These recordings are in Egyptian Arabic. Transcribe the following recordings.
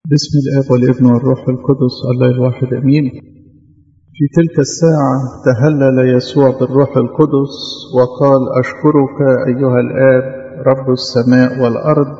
بسم الآب والابن والروح القدس الله الواحد أمين في تلك الساعة تهلل يسوع بالروح القدس وقال أشكرك أيها الآب رب السماء والأرض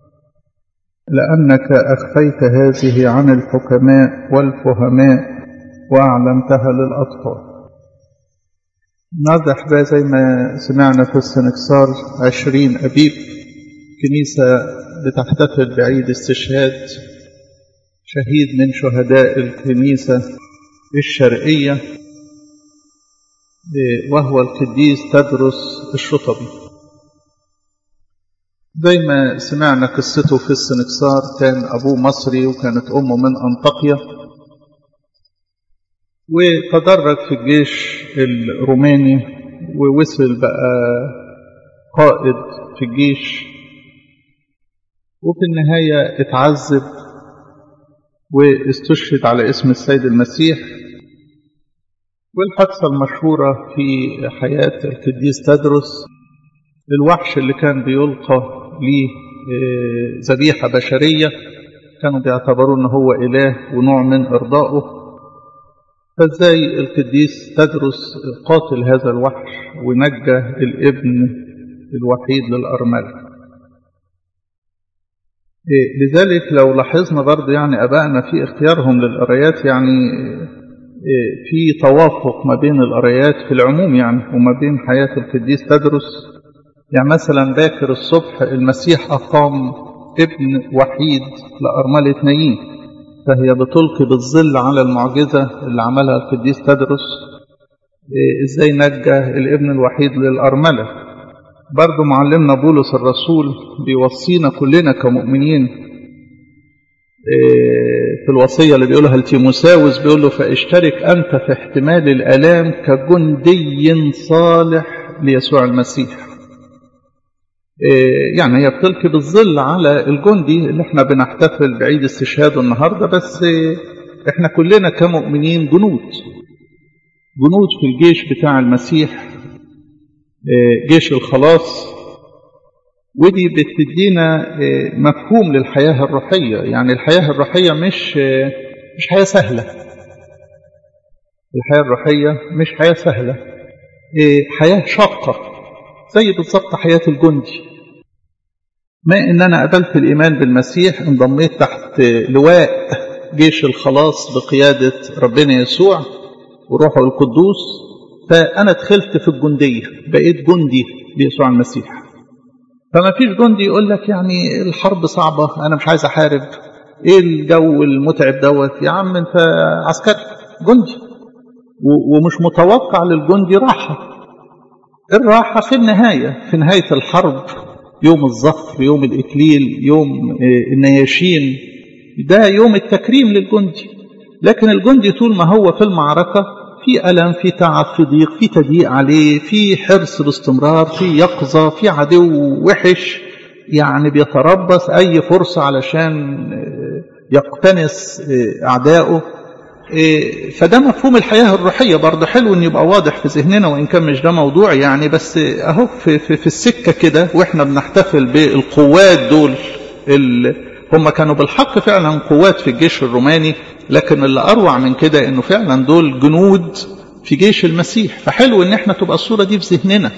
لأنك أخفيت هذه عن الحكماء والفهماء وأعلمتها للأطفال النهارده احبائي زي ما سمعنا في السنكسار عشرين أبيب كنيسة بتحتفل بعيد استشهاد شهيد من شهداء الكنيسة الشرقية وهو القديس تدرس الشطبي زي ما سمعنا قصته في السنكسار كان أبوه مصري وكانت أمه من أنطاكيا وتدرج في الجيش الروماني ووصل بقى قائد في الجيش وفي النهاية اتعذب واستشهد على اسم السيد المسيح والحادثة المشهورة في حياة القديس تدرس الوحش اللي كان بيلقى ليه ذبيحة بشرية كانوا بيعتبروه ان هو اله ونوع من ارضائه فازاي القديس تدرس قاتل هذا الوحش ونجى الابن الوحيد للأرملة لذلك لو لاحظنا برضه يعني أبائنا في اختيارهم للقرايات يعني في توافق ما بين القرايات في العموم يعني وما بين حياة القديس تدرس يعني مثلا باكر الصبح المسيح أقام ابن وحيد لأرملة نايين فهي بتلقي بالظل على المعجزة اللي عملها القديس تدرس ازاي نجى الابن الوحيد للأرملة برضو معلمنا بولس الرسول بيوصينا كلنا كمؤمنين في الوصية اللي بيقولها لتيموساوس بيقول له فاشترك أنت في احتمال الآلام كجندي صالح ليسوع المسيح يعني هي بتلقي بالظل على الجندي اللي احنا بنحتفل بعيد استشهاده النهارده بس احنا كلنا كمؤمنين جنود جنود في الجيش بتاع المسيح جيش الخلاص ودي بتدينا مفهوم للحياة الروحية يعني الحياة الروحية مش مش حياة سهلة الحياة الروحية مش حياة سهلة حياة شاقة زي بالظبط حياة الجندي ما ان انا قبلت الايمان بالمسيح انضميت تحت لواء جيش الخلاص بقيادة ربنا يسوع وروحه القدوس فانا دخلت في الجندية بقيت جندي ليسوع المسيح فما فيش جندي يقول لك يعني الحرب صعبة انا مش عايز احارب ايه الجو المتعب دوت يا عم انت عسكري جندي ومش متوقع للجندي راحة الراحة في النهاية في نهاية الحرب يوم الظفر يوم الإكليل يوم النياشين ده يوم التكريم للجندي لكن الجندي طول ما هو في المعركة في ألم في تعب في ضيق في تضييق عليه في حرص باستمرار في يقظة في عدو وحش يعني بيتربص أي فرصة علشان يقتنص أعدائه فده مفهوم الحياة الروحية برضه حلو ان يبقى واضح في ذهننا وان كان مش ده موضوع يعني بس اهو في, في, في السكة كده واحنا بنحتفل بالقوات دول هم كانوا بالحق فعلا قوات في الجيش الروماني لكن اللي اروع من كده انه فعلا دول جنود في جيش المسيح فحلو ان احنا تبقى الصورة دي في ذهننا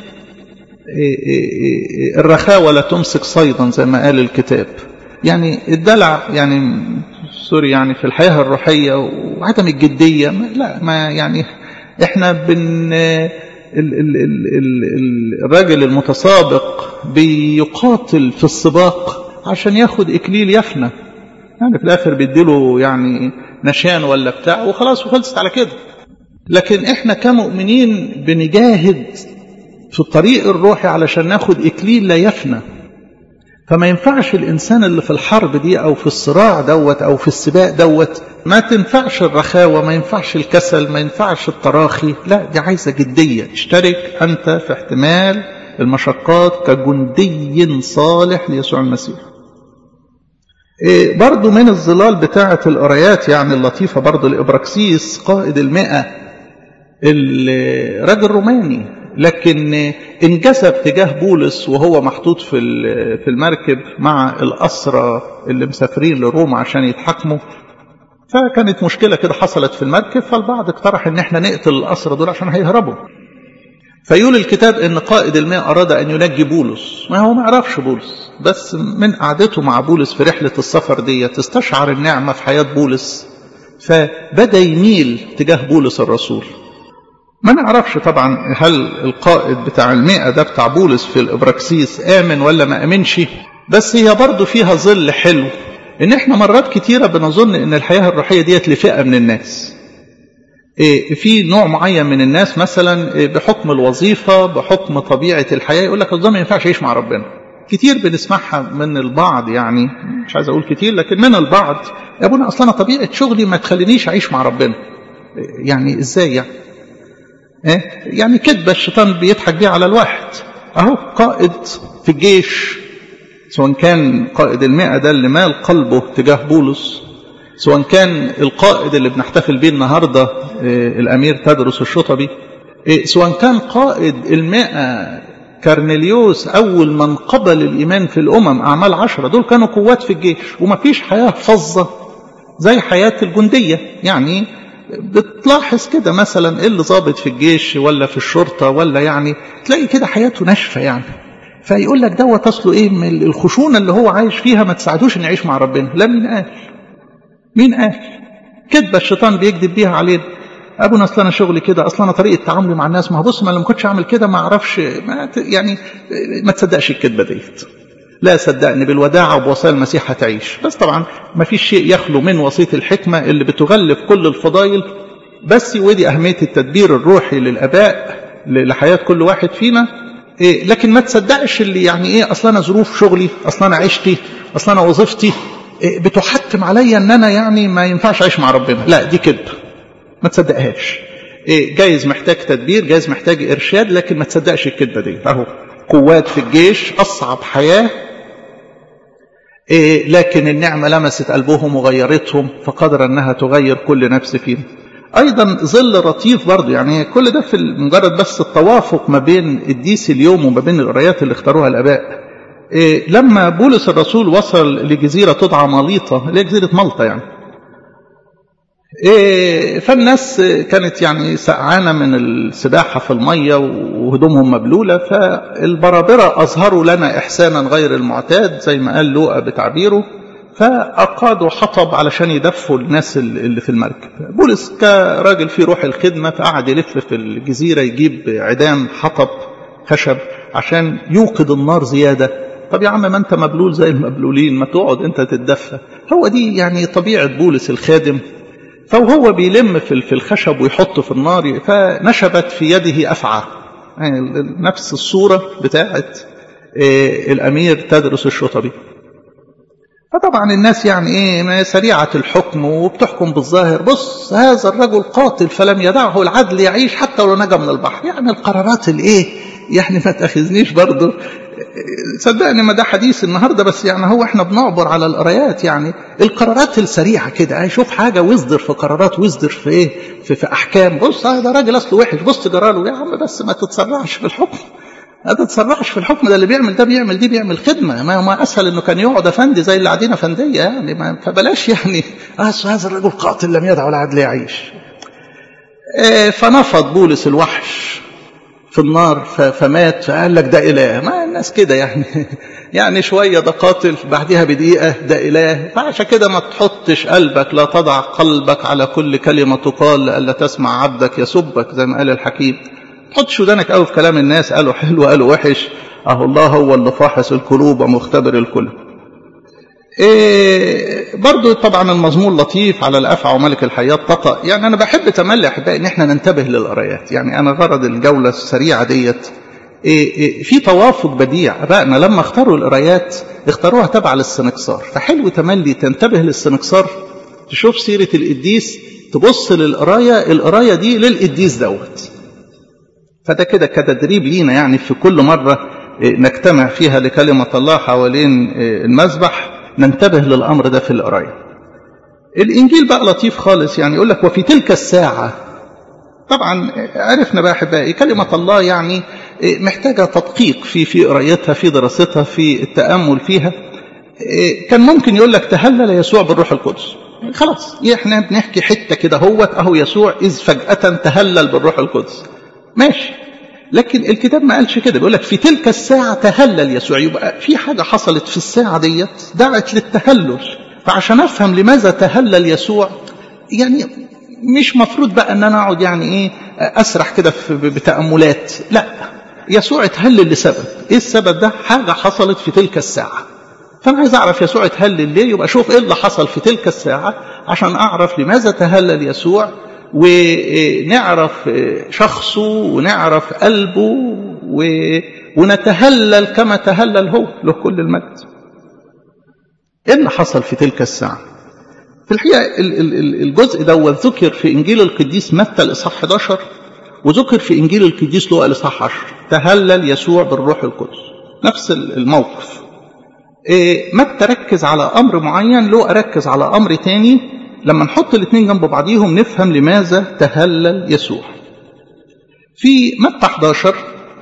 الرخاوة لا تمسك صيدا زي ما قال الكتاب يعني الدلع يعني سوري يعني في الحياة الروحية وعدم الجدية لا ما يعني احنا بن ال ال ال ال الراجل المتسابق بيقاتل في السباق عشان ياخد اكليل يفنى يعني في الاخر بيديله يعني نشان ولا بتاع وخلاص وخلصت على كده لكن احنا كمؤمنين بنجاهد في الطريق الروحي علشان ناخد اكليل لا يفنى فما ينفعش الإنسان اللي في الحرب دي أو في الصراع دوت أو في السباق دوت ما تنفعش الرخاوة ما ينفعش الكسل ما ينفعش التراخي لا دي عايزة جدية اشترك أنت في احتمال المشقات كجندي صالح ليسوع المسيح إيه برضو من الظلال بتاعة القرايات يعني اللطيفة برضو الإبراكسيس قائد المئة الراجل روماني لكن انجذب تجاه بولس وهو محطوط في في المركب مع الأسرى اللي مسافرين لروما عشان يتحاكموا فكانت مشكلة كده حصلت في المركب فالبعض اقترح ان احنا نقتل الأسرى دول عشان هيهربوا فيقول الكتاب ان قائد الماء اراد ان ينجي بولس ما هو ما يعرفش بولس بس من قعدته مع بولس في رحلة السفر دي تستشعر النعمة في حياة بولس فبدأ يميل تجاه بولس الرسول ما نعرفش طبعا هل القائد بتاع المئة ده بتاع بولس في الإبراكسيس آمن ولا ما آمنش بس هي برضه فيها ظل حلو إن إحنا مرات كتيرة بنظن إن الحياة الروحية ديت لفئة من الناس إيه في نوع معين من الناس مثلا إيه بحكم الوظيفة بحكم طبيعة الحياة يقول لك ده ما ينفعش يعيش مع ربنا كتير بنسمعها من البعض يعني مش عايز أقول كتير لكن من البعض يا ابونا أصلا أنا طبيعة شغلي ما تخلينيش أعيش مع ربنا يعني إزاي يعني إيه؟ يعني كذبة الشيطان بيضحك بيها على الواحد أهو قائد في الجيش سواء كان قائد المئة ده اللي مال قلبه تجاه بولس سواء كان القائد اللي بنحتفل بيه النهاردة الأمير تدرس الشطبي سواء كان قائد المئة كارنيليوس أول من قبل الإيمان في الأمم أعمال عشرة دول كانوا قوات في الجيش وما فيش حياة فظة زي حياة الجندية يعني بتلاحظ كده مثلا اللي ظابط في الجيش ولا في الشرطة ولا يعني تلاقي كده حياته ناشفة يعني فيقول لك دوت اصله ايه من الخشونه اللي هو عايش فيها ما تساعدوش انه يعيش مع ربنا لا مين قال مين قال كذبه الشيطان بيكذب بيها علينا ابونا اصل انا شغلي كده اصل انا طريقه تعاملي مع الناس ما بص ما لما كنتش اعمل كده ما اعرفش ما يعني ما تصدقش الكذبه ديت لا صدقني بالوداعة وبوصايا المسيح هتعيش بس طبعا ما فيش شيء يخلو من وصية الحكمة اللي بتغلف كل الفضائل بس ودي أهمية التدبير الروحي للأباء لحياة كل واحد فينا إيه لكن ما تصدقش اللي يعني ايه اصل انا ظروف شغلي اصل انا عيشتي اصل انا وظيفتي إيه بتحتم عليا ان انا يعني ما ينفعش اعيش مع ربنا لا دي كذب ما تصدقهاش إيه جايز محتاج تدبير جايز محتاج ارشاد لكن ما تصدقش الكذبه دي اهو قوات في الجيش اصعب حياه إيه لكن النعمه لمست قلبهم وغيرتهم فقدر انها تغير كل نفس فينا ايضا ظل لطيف برضه يعني كل ده في مجرد بس التوافق ما بين الديس اليوم وما بين القرايات اللي اختاروها الاباء إيه لما بولس الرسول وصل لجزيره تدعى ماليطه اللي هي جزيره مالطا يعني إيه فالناس كانت يعني سقعانه من السباحه في الميه وهدومهم مبلوله فالبرابره اظهروا لنا احسانا غير المعتاد زي ما قال لوقا بتعبيره فأقادوا حطب علشان يدفوا الناس اللي في المركب بولس كراجل في روح الخدمة فقعد يلف في الجزيرة يجيب عدام حطب خشب عشان يوقد النار زيادة طب يا عم ما انت مبلول زي المبلولين ما تقعد انت تتدفى هو دي يعني طبيعة بولس الخادم فهو بيلم في الخشب ويحط في النار فنشبت في يده أفعى يعني نفس الصورة بتاعت الأمير تدرس الشطبي فطبعا الناس يعني ايه سريعة الحكم وبتحكم بالظاهر بص هذا الرجل قاتل فلم يدعه العدل يعيش حتى ولو نجا من البحر يعني القرارات الايه يعني ما تاخذنيش برضه صدقني ما ده حديث النهارده بس يعني هو احنا بنعبر على القرايات يعني القرارات السريعه كده شوف حاجه واصدر في قرارات واصدر في ايه في, في احكام بص ده راجل اصله وحش بص جراله يا عم بس ما تتسرعش في الحكم ما تتسرعش في الحكم ده اللي بيعمل ده بيعمل دي بيعمل خدمة ما, ما أسهل إنه كان يقعد أفندي زي اللي قاعدين أفندية يعني ما فبلاش يعني هذا الرجل قاتل لم يدع العدل يعيش إيه فنفض بولس الوحش في النار فمات فقال لك ده إله ما الناس كده يعني يعني شوية ده قاتل بعدها بدقيقة ده إله فعشان كده ما تحطش قلبك لا تضع قلبك على كل كلمة تقال لألا تسمع عبدك يسبك زي ما قال الحكيم تحطش ودانك قوي في كلام الناس قالوا حلو قالوا وحش اهو الله هو اللي فاحص القلوب ومختبر الكل إيه برضو طبعا المضمون لطيف على الافعى وملك الحياه طقى يعني انا بحب تملي احبائي ان احنا ننتبه للقرايات يعني انا غرض الجوله السريعه ديت إيه إيه في توافق بديع ابائنا لما اختاروا القرايات اختاروها تبع للسنكسار فحلو تملي تنتبه للسنكسار تشوف سيره القديس تبص للقرايه القرايه دي للقديس دوت فده كده كتدريب لينا يعني في كل مرة نجتمع فيها لكلمة الله حوالين المذبح ننتبه للأمر ده في القراية الإنجيل بقى لطيف خالص يعني يقول لك وفي تلك الساعة طبعا عرفنا بقى احبائي كلمه الله يعني محتاجه تدقيق في في قرايتها في دراستها في التامل فيها كان ممكن يقول لك تهلل يسوع بالروح القدس خلاص احنا بنحكي حته كده هوت اهو يسوع اذ فجاه تهلل بالروح القدس ماشي لكن الكتاب ما قالش كده بيقول لك في تلك الساعه تهلل يسوع يبقى في حاجه حصلت في الساعه ديت دعت للتهلل فعشان افهم لماذا تهلل يسوع يعني مش مفروض بقى ان انا اقعد يعني ايه اسرح كده بتاملات لا يسوع اتهلل لسبب ايه السبب ده حاجه حصلت في تلك الساعه فانا عايز اعرف يسوع اتهلل ليه يبقى شوف ايه اللي حصل في تلك الساعه عشان اعرف لماذا تهلل يسوع ونعرف شخصه ونعرف قلبه ونتهلل كما تهلل هو له كل المجد ايه اللي حصل في تلك الساعه في الحقيقه الجزء دوت ذكر في انجيل القديس متى الاصحاح 11 وذكر في انجيل القديس لوقا الاصحاح 10 تهلل يسوع بالروح القدس نفس الموقف متى ركز على امر معين لوقا ركز على امر تاني لما نحط الاثنين جنب بعضيهم نفهم لماذا تهلل يسوع في متى 11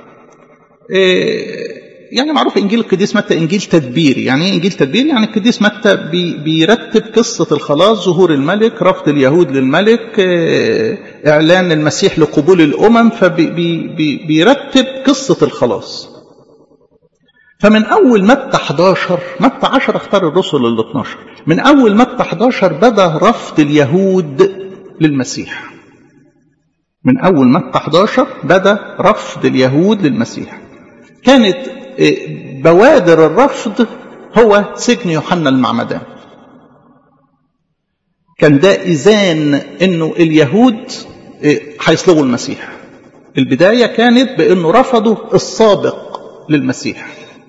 يعني معروف انجيل القديس متى انجيل تدبيري يعني ايه انجيل تدبيري يعني القديس متى بي بيرتب قصه الخلاص ظهور الملك رفض اليهود للملك اعلان المسيح لقبول الامم فبيرتب قصه الخلاص فمن اول متى 11 متى 10 اختار الرسل ال 12 من اول متى 11 بدا رفض اليهود للمسيح من اول متى 11 بدا رفض اليهود للمسيح كانت بوادر الرفض هو سجن يوحنا المعمدان كان ده إذان أنه اليهود هيصلبوا المسيح البداية كانت بأنه رفضوا السابق للمسيح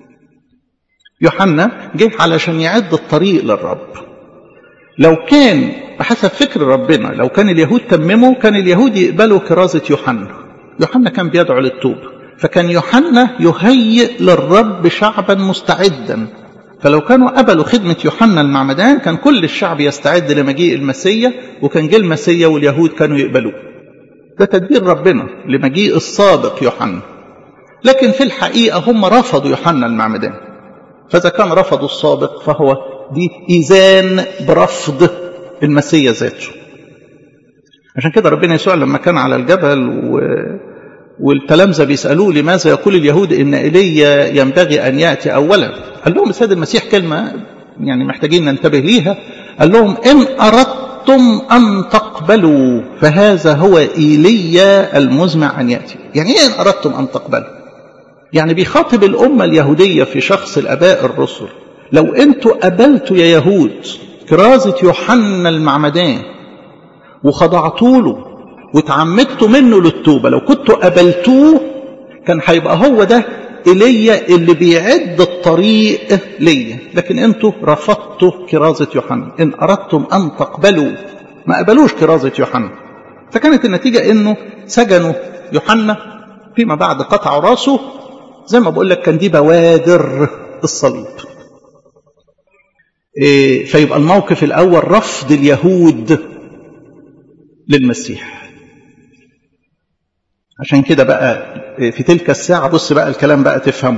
يوحنا جه علشان يعد الطريق للرب لو كان بحسب فكر ربنا لو كان اليهود تمموا كان اليهود يقبلوا كرازة يوحنا يوحنا كان بيدعو للتوبة فكان يوحنا يهيئ للرب شعبا مستعدا فلو كانوا قبلوا خدمة يوحنا المعمدان كان كل الشعب يستعد لمجيء المسيا وكان جه المسيا واليهود كانوا يقبلوه ده تدبير ربنا لمجيء السابق يوحنا لكن في الحقيقة هم رفضوا يوحنا المعمدان فإذا كان رفضوا السابق فهو دي إيذان برفض المسيا ذاته عشان كده ربنا يسوع لما كان على الجبل و... والتلامذة بيسألوه لماذا يقول اليهود إن إيليا ينبغي أن يأتي أولا قال لهم السيد المسيح كلمة يعني محتاجين ننتبه ليها قال لهم إن أردتم أن تقبلوا فهذا هو إيليا المزمع أن يأتي يعني إيه إن أردتم أن تقبلوا يعني بيخاطب الأمة اليهودية في شخص الأباء الرسل لو أنتوا قبلتوا يا يهود كرازة يوحنا المعمدان وخضعتوا له وتعمدتوا منه للتوبة لو كنتوا قبلتوه كان هيبقى هو ده إيليا اللي بيعد الطريق ليا لكن انتوا رفضتوا كرازة يوحنا إن أردتم أن تقبلوا ما قبلوش كرازة يوحنا فكانت النتيجة إنه سجنوا يوحنا فيما بعد قطعوا راسه زي ما بقول لك كان دي بوادر الصليب إيه فيبقى الموقف الأول رفض اليهود للمسيح عشان كده بقى في تلك الساعة بص بقى الكلام بقى تفهمه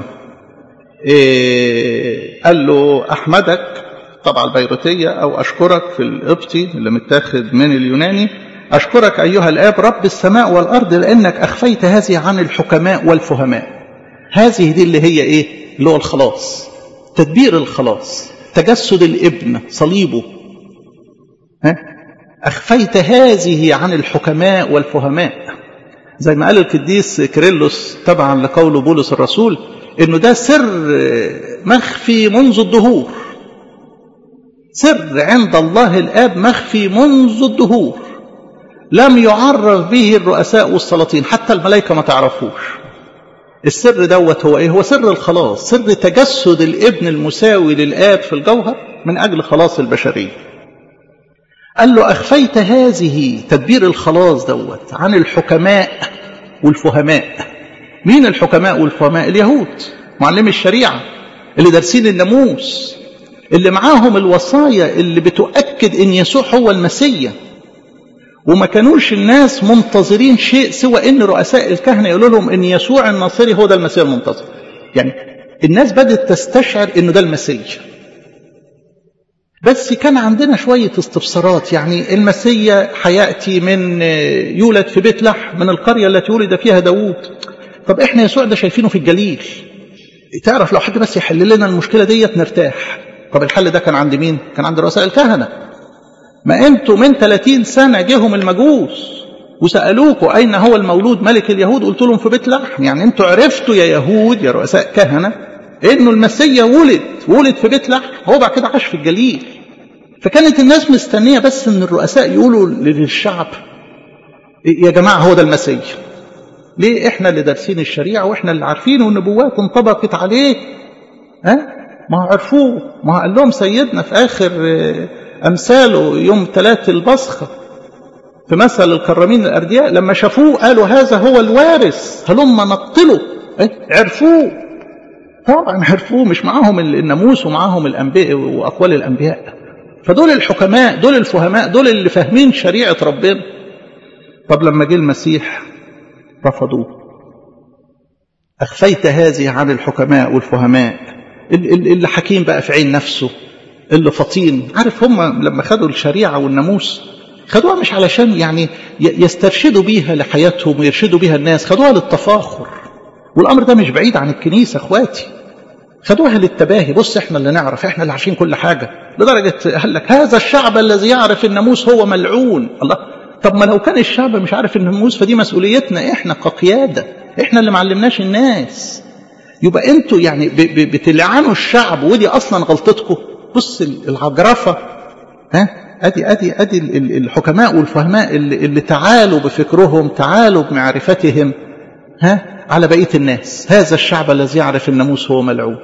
إيه قال له أحمدك طبعا البيروتية أو أشكرك في القبطي اللي متاخد من اليوناني أشكرك أيها الآب رب السماء والأرض لأنك أخفيت هذه عن الحكماء والفهماء هذه دي اللي هي إيه اللي هو الخلاص تدبير الخلاص تجسد الابن صليبه ها أخفيت هذه عن الحكماء والفهماء زي ما قال القديس كيرلس تبعا لقول بولس الرسول انه ده سر مخفي منذ الدهور سر عند الله الاب مخفي منذ الدهور لم يعرف به الرؤساء والسلاطين حتى الملائكه ما تعرفوش السر دوت هو ايه هو سر الخلاص سر تجسد الابن المساوي للاب في الجوهر من اجل خلاص البشريه قال له أخفيت هذه تدبير الخلاص دوت عن الحكماء والفهماء مين الحكماء والفهماء اليهود معلمي الشريعة اللي دارسين الناموس اللي معاهم الوصايا اللي بتؤكد ان يسوع هو المسيا وما كانوش الناس منتظرين شيء سوى ان رؤساء الكهنه يقولوا لهم ان يسوع الناصري هو ده المسيح المنتظر يعني الناس بدات تستشعر انه ده المسيح بس كان عندنا شويه استفسارات يعني المسيا هياتي من يولد في بيت لحم من القريه التي ولد فيها داوود طب احنا يسوع ده شايفينه في الجليل تعرف لو حد بس يحل لنا المشكله ديت نرتاح طب الحل ده كان عند مين كان عند رؤساء الكهنه ما انتوا من 30 سنه جيهم المجوس وسالوكوا اين هو المولود ملك اليهود قلت لهم في بيت لحم يعني انتوا عرفتوا يا يهود يا رؤساء كهنه انه المسيا ولد ولد في بيت لحم هو بعد كده عاش في الجليل فكانت الناس مستنيه بس ان الرؤساء يقولوا للشعب يا جماعه هو ده المسيا ليه احنا اللي دارسين الشريعه واحنا اللي عارفين والنبوات انطبقت عليه ها ما عرفوه ما قال لهم سيدنا في اخر امثاله يوم ثلاث البصخه في مثل الكرامين الاردياء لما شافوه قالوا هذا هو الوارث هلما نقتله عرفوه طبعا عرفوه مش معاهم الناموس ومعاهم الانبياء واقوال الانبياء فدول الحكماء دول الفهماء دول اللي فاهمين شريعه ربنا طب لما جه المسيح رفضوه اخفيت هذه عن الحكماء والفهماء اللي حكيم بقى في عين نفسه اللي فطين عارف هم لما خدوا الشريعه والناموس خدوها مش علشان يعني يسترشدوا بيها لحياتهم ويرشدوا بيها الناس خدوها للتفاخر والامر ده مش بعيد عن الكنيسه اخواتي خدوها للتباهي بص احنا اللي نعرف احنا اللي عارفين كل حاجه لدرجه قال لك هذا الشعب الذي يعرف الناموس هو ملعون الله طب ما لو كان الشعب مش عارف الناموس فدي مسؤوليتنا احنا كقياده احنا اللي معلمناش الناس يبقى انتوا يعني بتلعنوا الشعب ودي اصلا غلطتكم بص العجرفه ها ادي ادي ادي الحكماء والفهماء اللي, اللي تعالوا بفكرهم تعالوا بمعرفتهم ها على بقيه الناس هذا الشعب الذي يعرف الناموس هو ملعون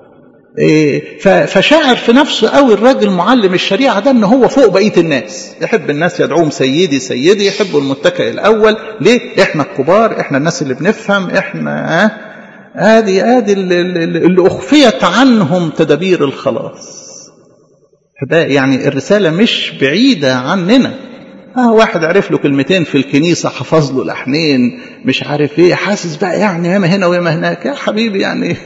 إيه فشعر في نفسه قوي الراجل معلم الشريعه ده ان هو فوق بقيه الناس يحب الناس يدعوهم سيدي سيدي يحبوا المتكئ الاول ليه احنا الكبار احنا الناس اللي بنفهم احنا ادي ادي اللي اخفيت عنهم تدابير الخلاص يعني الرساله مش بعيده عننا اه واحد عرف له كلمتين في الكنيسه حفظ له لحنين مش عارف ايه حاسس بقى يعني ياما هنا وياما هناك يا حبيبي يعني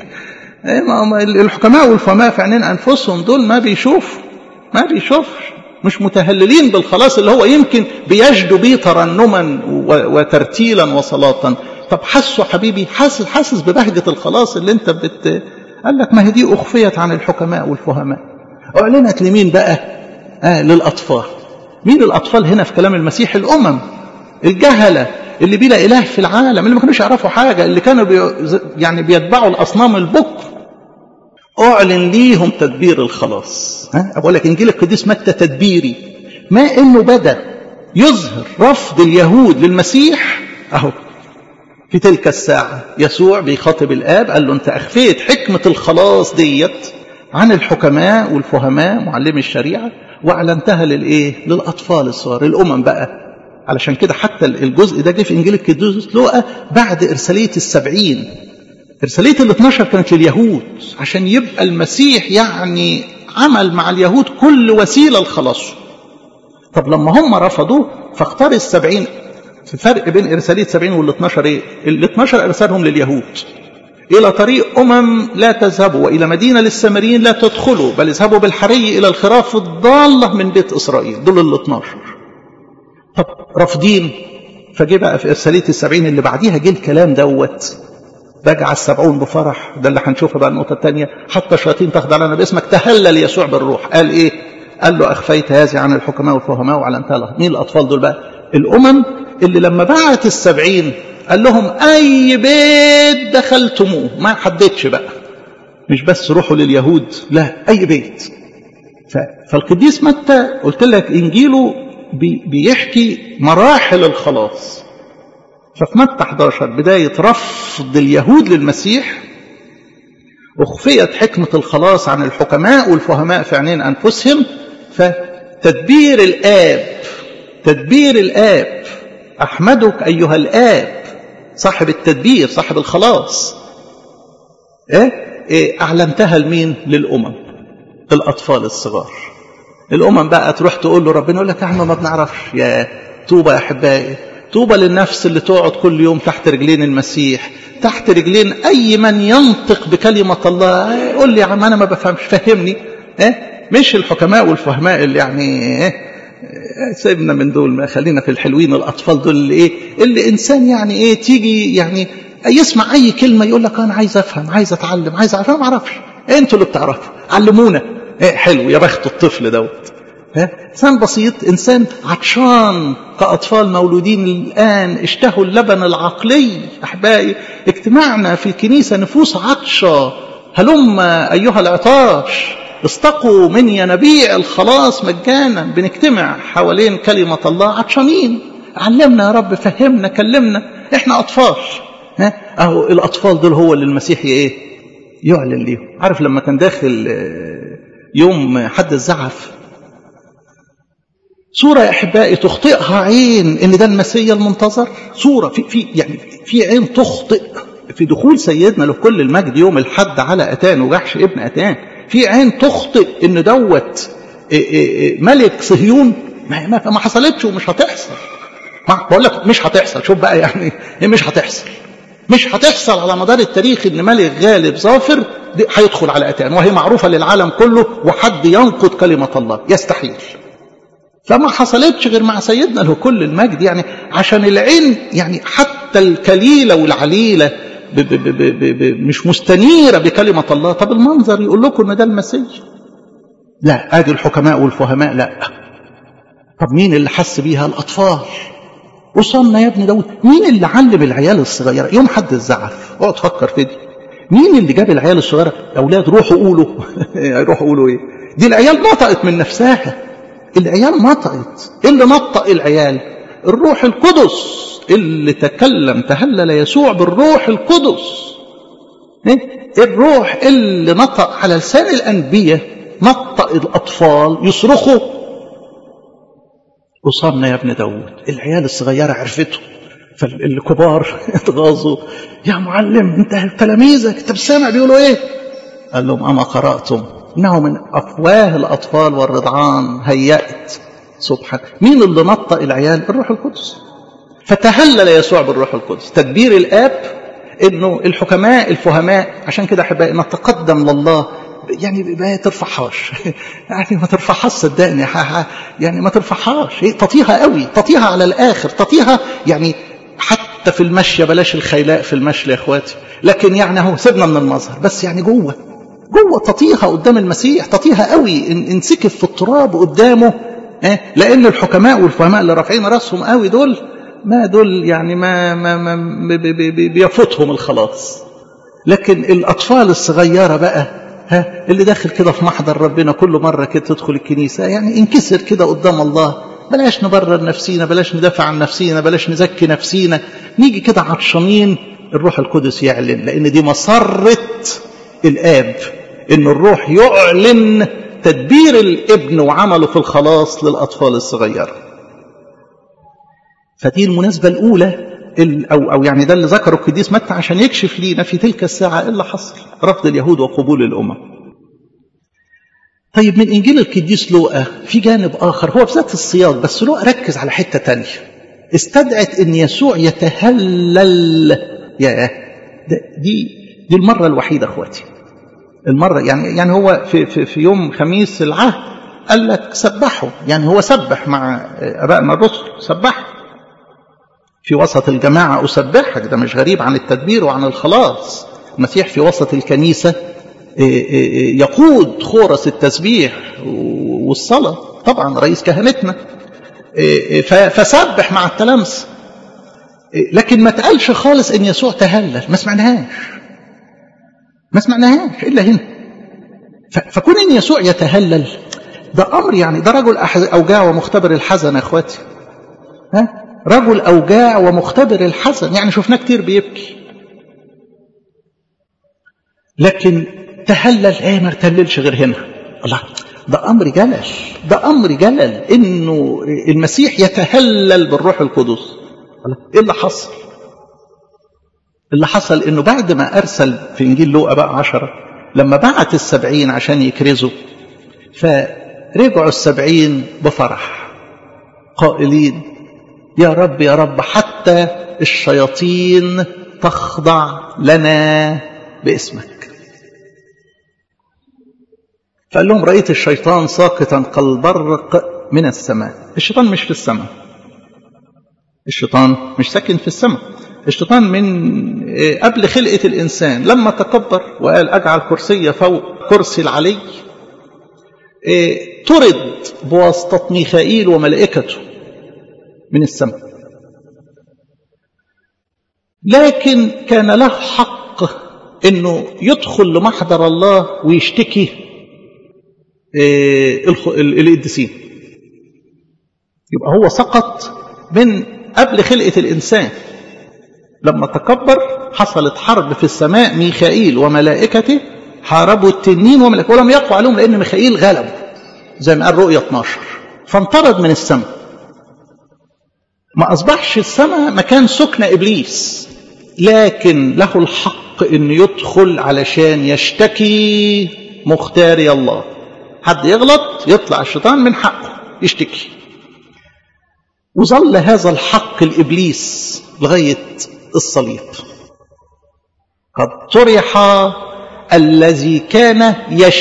الحكماء والفهماء في عينين انفسهم دول ما بيشوفوا ما بيشوفش مش متهللين بالخلاص اللي هو يمكن بيجدوا بيه ترنما وترتيلا وصلاة طب حسوا حبيبي حاسس حاسس ببهجة الخلاص اللي انت بت قال لك ما هي دي أخفيت عن الحكماء والفهماء أعلنت لمين بقى آه للأطفال مين الأطفال هنا في كلام المسيح الأمم الجهلة اللي بلا إله في العالم اللي ما كانوش يعرفوا حاجة اللي كانوا بي يعني بيتبعوا الأصنام البكر أعلن ليهم تدبير الخلاص ها أقول لك إنجيل القديس متى تدبيري ما إنه بدأ يظهر رفض اليهود للمسيح أهو في تلك الساعة يسوع بيخاطب الآب قال له أنت أخفيت حكمة الخلاص ديت عن الحكماء والفهماء معلمي الشريعة وأعلنتها للإيه؟ للأطفال الصغار الأمم بقى علشان كده حتى الجزء ده جه في إنجيل القديس لوقا بعد إرسالية السبعين إرسالية ال 12 كانت لليهود عشان يبقى المسيح يعني عمل مع اليهود كل وسيلة لخلاصه طب لما هم رفضوه فاختار السبعين في فرق بين إرسالية سبعين وال 12 إيه؟ ال 12 أرسلهم لليهود إلى طريق أمم لا تذهبوا وإلى مدينة للسامريين لا تدخلوا بل اذهبوا بالحري إلى الخراف الضالة من بيت إسرائيل دول ال 12 طب رافضين فجه بقى في إرسالية السبعين اللي بعديها جه الكلام دوت رجع السبعون بفرح ده اللي هنشوفها بقى النقطة الثانية حتى الشياطين تخضع لنا باسمك تهلل يسوع بالروح قال إيه؟ قال له أخفيت هذه عن الحكماء والفهماء وعلنتها لهم مين الأطفال دول بقى؟ الأمم اللي لما بعت السبعين قال لهم أي بيت دخلتموه ما حددش بقى مش بس روحوا لليهود لا أي بيت فالقديس متى قلت لك إنجيله بيحكي مراحل الخلاص ففي متى 11 بداية رفض اليهود للمسيح أخفيت حكمة الخلاص عن الحكماء والفهماء في عينين أنفسهم فتدبير الآب تدبير الآب أحمدك أيها الآب صاحب التدبير صاحب الخلاص إيه؟ إيه أعلنتها لمين للأمم الأطفال الصغار الأمم بقى تروح تقول له ربنا يقول لك احنا ما بنعرفش يا طوبى يا أحبائي طوبى للنفس اللي تقعد كل يوم تحت رجلين المسيح تحت رجلين أي من ينطق بكلمة الله قول لي يا عم أنا ما بفهمش فهمني إيه؟ مش الحكماء والفهماء اللي يعني إيه؟ سيبنا من دول ما خلينا في الحلوين الأطفال دول اللي إيه اللي إنسان يعني إيه تيجي يعني يسمع أي كلمة يقول لك أنا عايز أفهم عايز أتعلم عايز أعرف أنا ما أعرفش أنتوا اللي بتعرفوا علمونا إيه حلو يا بخت الطفل دوت ها إنسان بسيط إنسان عطشان كأطفال مولودين الآن اشتهوا اللبن العقلي أحبائي اجتماعنا في الكنيسة نفوس عطشة هلم أيها العطاش استقوا من ينابيع الخلاص مجانا بنجتمع حوالين كلمة الله عطشانين علمنا يا رب فهمنا كلمنا احنا أطفال ها أهو الأطفال دول هو اللي المسيح إيه يعلن ليهم عارف لما كان داخل يوم حد الزعف صورة يا أحبائي تخطئها عين إن ده المسيا المنتظر صورة في, في يعني في عين تخطئ في دخول سيدنا لكل المجد يوم الحد على أتان وجحش ابن أتان في عين تخطئ إن دوت ملك صهيون ما, ما حصلتش ومش هتحصل بقول لك مش هتحصل شوف بقى يعني مش هتحصل مش هتحصل على مدار التاريخ ان ملك غالب ظافر هيدخل على اتان وهي معروفه للعالم كله وحد ينقض كلمه الله يستحيل فما حصلتش غير مع سيدنا له كل المجد يعني عشان العين يعني حتى الكليله والعليله ب ب ب ب ب مش مستنيره بكلمه الله طب المنظر يقول لكم ان ده المسيح لا ادي الحكماء والفهماء لا طب مين اللي حس بيها الاطفال وصلنا يا ابن داود مين اللي علم العيال الصغيره يوم حد الزعف اقعد فكر في دي مين اللي جاب العيال الصغيره اولاد روحوا قولوا روحوا قولوا ايه دي العيال نطقت من نفسها العيال نطقت اللي نطق العيال الروح القدس اللي تكلم تهلل يسوع بالروح القدس الروح اللي نطق على لسان الانبياء نطق الاطفال يصرخوا وصلنا يا ابن داود العيال الصغيرة عرفته فالكبار اتغاظوا يا معلم انت تلاميذك انت سامع بيقولوا ايه قال لهم اما قرأتم انه من افواه الاطفال والرضعان هيأت سبحان مين اللي نطق العيال الروح القدس فتهلل يسوع بالروح القدس تدبير الاب انه الحكماء الفهماء عشان كده احبائي نتقدم لله يعني ما ترفعهاش يعني ما ترفعهاش صدقني يعني ما ترفعهاش تطيها قوي تطيها على الاخر تطيها يعني حتى في المشي بلاش الخيلاء في المشي يا اخواتي لكن يعني اهو سيبنا من المظهر بس يعني جوه جوه تطيها قدام المسيح تطيها قوي انسكف في التراب قدامه اه لان الحكماء والفهماء اللي رافعين راسهم قوي دول ما دول يعني ما, ما, ما بيفوتهم الخلاص لكن الاطفال الصغيره بقى ها اللي داخل كده في محضر ربنا كل مرة كده تدخل الكنيسة يعني انكسر كده قدام الله بلاش نبرر نفسينا بلاش ندافع عن نفسينا بلاش نزكي نفسينا نيجي كده عطشانين الروح القدس يعلن لأن دي مسرة الآب إن الروح يعلن تدبير الابن وعمله في الخلاص للأطفال الصغيرة فدي المناسبة الأولى أو, أو يعني ده اللي ذكره القديس متى عشان يكشف لينا في تلك الساعة إيه اللي حصل رفض اليهود وقبول الأمم طيب من إنجيل القديس لوقا في جانب آخر هو بذات السياق بس لوقا ركز على حتة تانية استدعت أن يسوع يتهلل يا دي دي المرة الوحيدة أخواتي المرة يعني يعني هو في, في, في يوم خميس العهد قال لك سبحوا يعني هو سبح مع أبائنا الرسل سبحوا في وسط الجماعة أسبحك ده مش غريب عن التدبير وعن الخلاص المسيح في وسط الكنيسة يقود خورس التسبيح والصلاة طبعا رئيس كهنتنا فسبح مع التلامس لكن ما تقالش خالص ان يسوع تهلل ما سمعناهاش ما سمعناهاش الا هنا فكون ان يسوع يتهلل ده امر يعني ده رجل اوجاع ومختبر الحزن يا اخواتي ها رجل أوجاع ومختبر الحزن يعني شفناه كتير بيبكي لكن تهلل ايه ما تهللش غير هنا الله ده أمر جلل ده أمر جلل إنه المسيح يتهلل بالروح القدس الله إيه اللي حصل اللي حصل إنه بعد ما أرسل في إنجيل لوقا بقى عشرة لما بعت السبعين عشان يكرزوا فرجعوا السبعين بفرح قائلين يا رب يا رب حتى الشياطين تخضع لنا باسمك فقال لهم رأيت الشيطان ساقطا كالبرق من السماء الشيطان مش في السماء الشيطان مش ساكن في السماء الشيطان من قبل خلقة الإنسان لما تكبر وقال أجعل كرسي فوق كرسي العلي طرد بواسطة ميخائيل وملائكته من السماء لكن كان له حق انه يدخل لمحضر الله ويشتكي القديسين يبقى هو سقط من قبل خلقة الإنسان لما تكبر حصلت حرب في السماء ميخائيل وملائكته حاربوا التنين وملائكته ولم يقوى عليهم لأن ميخائيل غلب زي ما قال رؤية 12 فانطرد من السماء ما أصبحش السماء مكان سكن إبليس لكن له الحق أن يدخل علشان يشتكي مختاري الله حد يغلط يطلع الشيطان من حقه يشتكي وظل هذا الحق الإبليس لغاية الصليب قد طرح الذي كان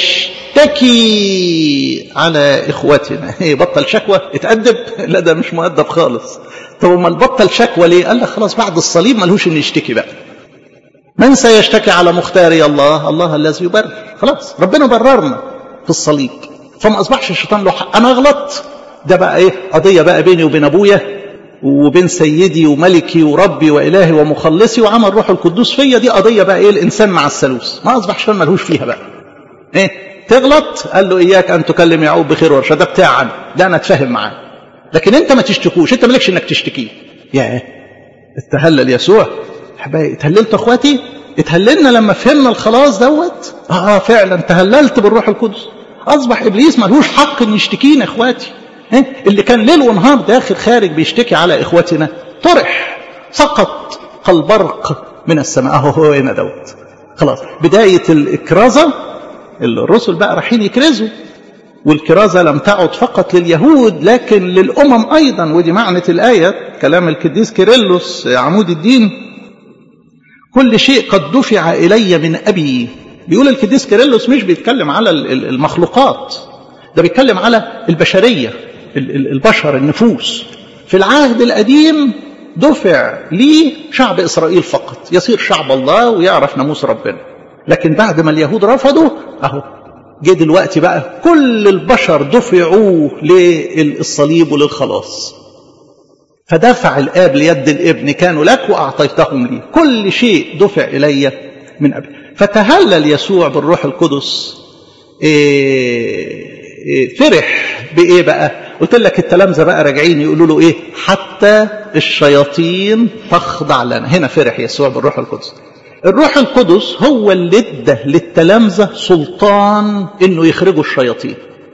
يشتكي على إخوتنا بطل شكوى اتأدب لا ده مش مؤدب خالص طب ما البطل شكوى ليه قال لك خلاص بعد الصليب ملهوش ان يشتكي بقى من سيشتكي على مختاري الله الله الذي يبرر خلاص ربنا بررنا في الصليب فما اصبحش الشيطان له حق انا اغلط ده بقى ايه قضيه بقى بيني وبين ابويا وبين سيدي وملكي وربي والهي ومخلصي وعمل روح القدوس فيا دي قضيه بقى ايه الانسان مع الثالوث ما اصبح الشيطان ملهوش فيها بقى ايه تغلط قال له اياك ان تكلم يعقوب بخير ورشاد ده بتاعنا ده انا اتفاهم معاه لكن انت ما تشتكوش انت مالكش انك تشتكيه يا اتهلل يسوع حبايبي اتهللت اخواتي اتهللنا لما فهمنا الخلاص دوت اه فعلا تهللت بالروح القدس اصبح ابليس ملهوش حق ان يشتكينا اخواتي اللي كان ليل ونهار داخل خارج بيشتكي على اخواتنا طرح سقط كالبرق من السماء اهو هو هنا دوت خلاص بدايه الاكرازه الرسل بقى رايحين يكرزوا والكرازة لم تعد فقط لليهود لكن للأمم أيضا ودي معنى الآية كلام القديس كيرلس عمود الدين كل شيء قد دفع إلي من أبي بيقول القديس كيرلس مش بيتكلم على المخلوقات ده بيتكلم على البشرية البشر النفوس في العهد القديم دفع ليه شعب إسرائيل فقط يصير شعب الله ويعرف ناموس ربنا لكن بعد ما اليهود رفضوا أهو جه دلوقتي بقى كل البشر دفعوا للصليب وللخلاص فدفع الاب ليد الابن كانوا لك واعطيتهم لي كل شيء دفع الي من ابي فتهلل يسوع بالروح القدس إيه إيه فرح بايه بقى قلت لك التلامذه بقى راجعين يقولوا له ايه حتى الشياطين تخضع لنا هنا فرح يسوع بالروح القدس الروح القدس هو اللي ادى للتلامذه سلطان انه يخرجوا الشياطين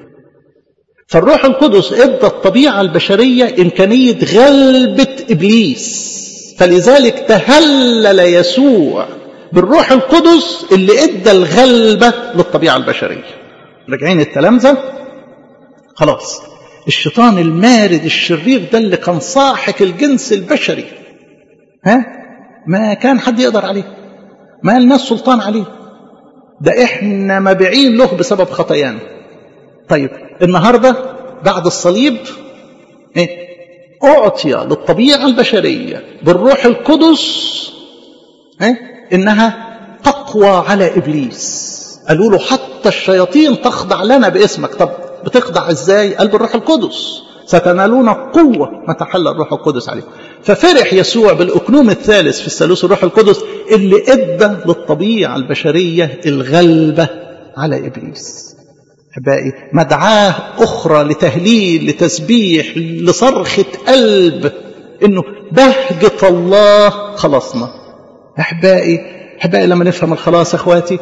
فالروح القدس ادى الطبيعه البشريه امكانيه غلبه ابليس فلذلك تهلل يسوع بالروح القدس اللي ادى الغلبه للطبيعه البشريه راجعين التلامذه خلاص الشيطان المارد الشرير ده اللي كان صاحك الجنس البشري ها ما كان حد يقدر عليه ما الناس سلطان عليه ده احنا مبيعين له بسبب خطايانا طيب النهارده بعد الصليب ايه اعطي للطبيعه البشريه بالروح القدس ايه انها تقوى على ابليس قالوا له حتى الشياطين تخضع لنا باسمك طب بتخضع ازاي قال بالروح القدس ستنالون قوة ما تحل الروح القدس عليكم ففرح يسوع بالأكنوم الثالث في الثالوث الروح القدس اللي ادى للطبيعة البشرية الغلبة على إبليس أحبائي مدعاه أخرى لتهليل لتسبيح لصرخة قلب إنه بهجة الله خلصنا أحبائي أحبائي لما نفهم الخلاص أخواتي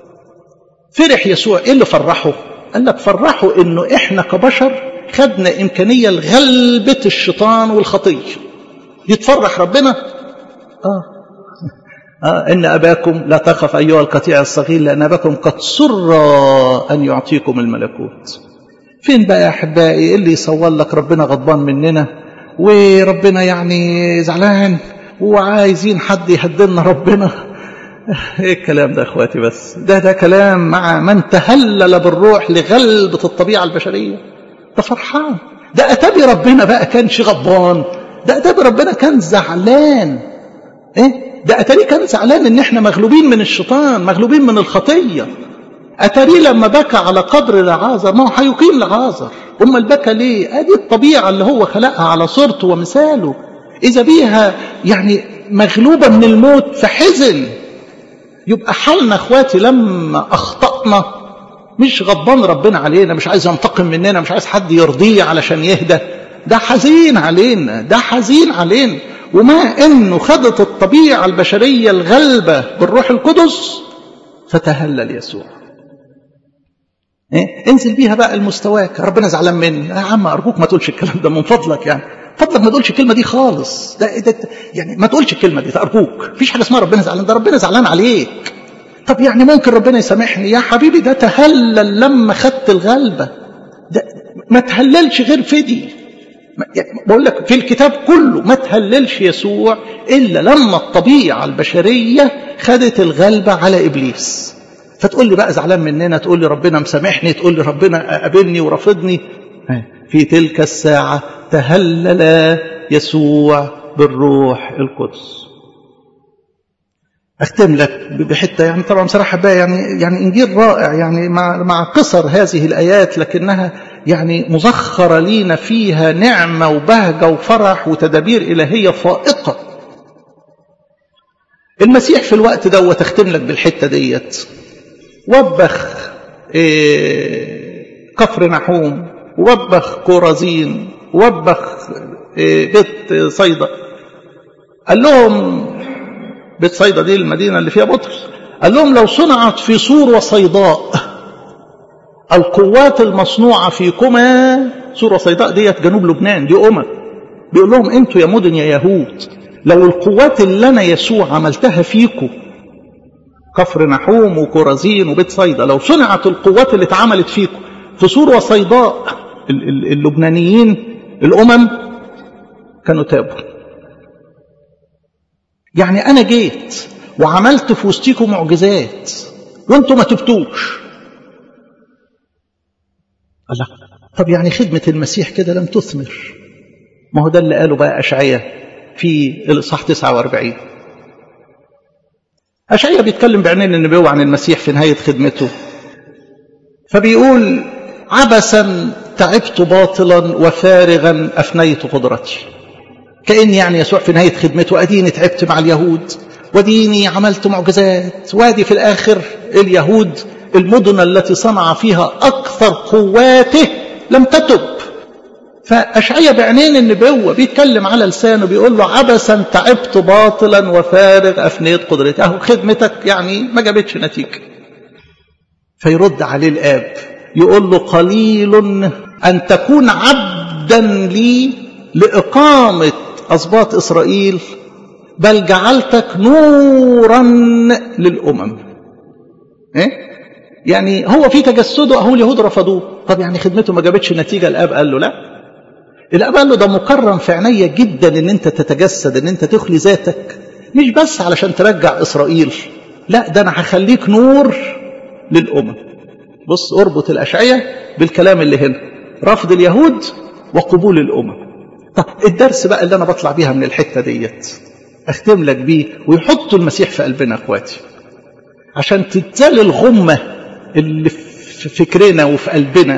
فرح يسوع إيه اللي فرحه قال لك فرحوا إنه إحنا كبشر خدنا إمكانية لغلبة الشيطان والخطية دي تفرح ربنا آه. آه إن أباكم لا تخف أيها القطيع الصغير لأن أباكم قد سر أن يعطيكم الملكوت فين بقى يا أحبائي اللي يصور لك ربنا غضبان مننا وربنا يعني زعلان وعايزين حد يهدلنا ربنا ايه الكلام ده يا اخواتي بس ده ده كلام مع من تهلل بالروح لغلبة الطبيعة البشرية ده فرحان ده اتابي ربنا بقى كانش غضبان ده اتابي ربنا كان زعلان ايه ده اتاري كان زعلان ان احنا مغلوبين من الشيطان مغلوبين من الخطيه اتاري لما بكى على قبر لعازر ما هو هيقيم لعازر امال بكى ليه ادي الطبيعه اللي هو خلقها على صورته ومثاله اذا بيها يعني مغلوبه من الموت فحزن يبقى حالنا اخواتي لما اخطانا مش غضبان ربنا علينا مش عايز ينتقم مننا مش عايز حد يرضيه علشان يهدى ده حزين علينا ده حزين علينا وما انه خدت الطبيعه البشريه الغلبه بالروح القدس فتهلل يسوع إيه؟ انزل بيها بقى لمستواك ربنا زعلان مني يا عم ارجوك ما تقولش الكلام ده من فضلك يعني فضلك ما تقولش الكلمه دي خالص ده, ده يعني ما تقولش الكلمه دي ارجوك مفيش حاجه اسمها ربنا زعلان ده ربنا زعلان عليك طب يعني ممكن ربنا يسامحني يا حبيبي ده تهلل لما خدت الغلبه ده ما تهللش غير فدي بقول لك في الكتاب كله ما تهللش يسوع الا لما الطبيعه البشريه خدت الغلبه على ابليس فتقول لي بقى زعلان مننا تقول لي ربنا مسامحني تقول لي ربنا قابلني ورافضني في تلك الساعه تهلل يسوع بالروح القدس اختم لك بحته يعني طبعا بصراحه بقى يعني يعني انجيل رائع يعني مع مع قصر هذه الايات لكنها يعني مزخره لينا فيها نعمه وبهجه وفرح وتدابير الهيه فائقه. المسيح في الوقت ده وتختم لك بالحته ديت وبخ إيه كفر نحوم وبخ كورازين وبخ إيه بيت صيدا قال لهم بيت صيدا دي المدينة اللي فيها بطرس قال لهم لو صنعت في سور وصيداء القوات المصنوعة فيكما سور وصيداء ديت جنوب لبنان دي أمم بيقول لهم انتوا يا مدن يا يهود لو القوات اللي أنا يسوع عملتها فيكم كفر نحوم وكرازين وبيت صيدا لو صنعت القوات اللي اتعملت فيكم في سور وصيداء اللبنانيين الأمم كانوا تابوا يعني أنا جيت وعملت في وسطيكم معجزات وانتم ما تبتوش الله طب يعني خدمة المسيح كده لم تثمر ما هو ده اللي قاله بقى أشعية في الإصحاح 49 أشعية بيتكلم بعينين النبوة عن المسيح في نهاية خدمته فبيقول عبثا تعبت باطلا وفارغا أفنيت قدرتي كأن يعني يسوع في نهاية خدمته أديني تعبت مع اليهود وديني عملت معجزات وادي في الآخر اليهود المدن التي صنع فيها أكثر قواته لم تتب فأشعية بعينين النبوة بيتكلم على لسانه بيقول له عبثا تعبت باطلا وفارغ أفنيت قدرتي أهو خدمتك يعني ما جابتش نتيجة فيرد عليه الآب يقول له قليل أن تكون عبدا لي لإقامة أسباط إسرائيل بل جعلتك نورا للأمم إيه؟ يعني هو في تجسده أهو اليهود رفضوه طب يعني خدمته ما جابتش نتيجة الآب قال له لا الآب قال له ده مكرم في عينيا جدا ان انت تتجسد ان انت تخلي ذاتك مش بس علشان ترجع إسرائيل لا ده أنا هخليك نور للأمم بص اربط الأشعية بالكلام اللي هنا رفض اليهود وقبول الأمم طب الدرس بقى اللي أنا بطلع بيها من الحتة ديت أختم لك بيه ويحطوا المسيح في قلبنا أخواتي عشان تتزال الغمة اللي في فكرنا وفي قلبنا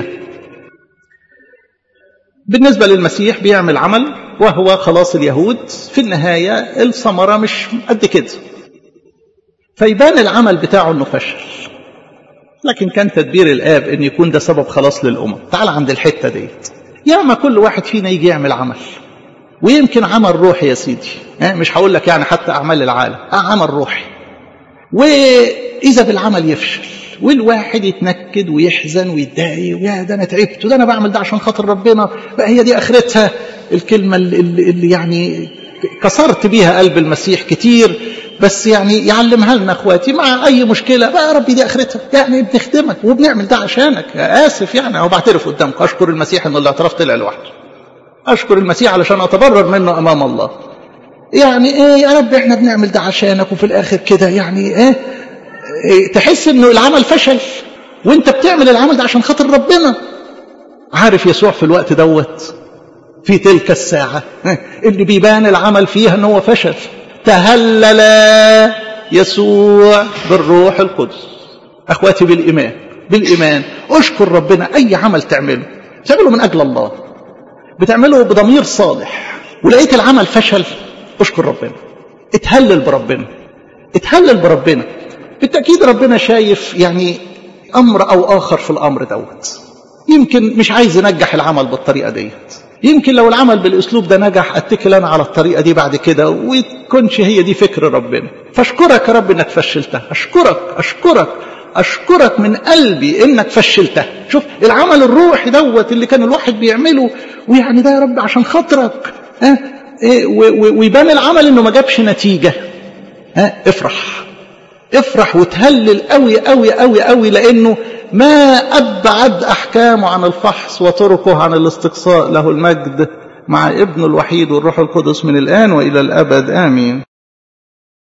بالنسبة للمسيح بيعمل عمل وهو خلاص اليهود في النهاية الثمرة مش قد كده فيبان العمل بتاعه انه فشل لكن كان تدبير الآب ان يكون ده سبب خلاص للأمم تعال عند الحتة ديت ياما كل واحد فينا يجي يعمل عمل ويمكن عمل روحي يا سيدي مش هقول لك يعني حتى أعمال العالم عمل روحي وإذا بالعمل يفشل والواحد يتنكد ويحزن ويتضايق ويا ده انا تعبت وده انا بعمل ده عشان خاطر ربنا بقى هي دي اخرتها الكلمه اللي, اللي يعني كسرت بيها قلب المسيح كتير بس يعني يعلمها لنا اخواتي مع اي مشكله بقى يا ربي دي اخرتها يعني بنخدمك وبنعمل ده عشانك اسف يعني او بعترف قدامك اشكر المسيح ان الاعتراف طلع لوحده اشكر المسيح علشان اتبرر منه امام الله يعني ايه يا رب احنا بنعمل ده عشانك وفي الاخر كده يعني ايه, إيه تحس انه العمل فشل وانت بتعمل العمل ده عشان خاطر ربنا عارف يسوع في الوقت دوت في تلك الساعة اللي بيبان العمل فيها ان هو فشل تهلل يسوع بالروح القدس اخواتي بالايمان بالايمان اشكر ربنا اي عمل تعمله تعمله من اجل الله بتعمله بضمير صالح ولقيت العمل فشل اشكر ربنا اتهلل بربنا اتهلل بربنا بالتاكيد ربنا شايف يعني امر او اخر في الامر دوت يمكن مش عايز ينجح العمل بالطريقه ديت يمكن لو العمل بالاسلوب ده نجح اتكل انا على الطريقه دي بعد كده وتكونش هي دي فكر ربنا فاشكرك يا رب انك فشلتها اشكرك اشكرك اشكرك من قلبي انك فشلتها شوف العمل الروحي دوت اللي كان الواحد بيعمله ويعني ده يا رب عشان خاطرك ها إيه ويبان العمل انه ما جابش نتيجه ها افرح افرح وتهلل قوي قوي قوي قوي لانه ما ابعد احكامه عن الفحص وطرقه عن الاستقصاء له المجد مع ابن الوحيد والروح القدس من الان والى الابد امين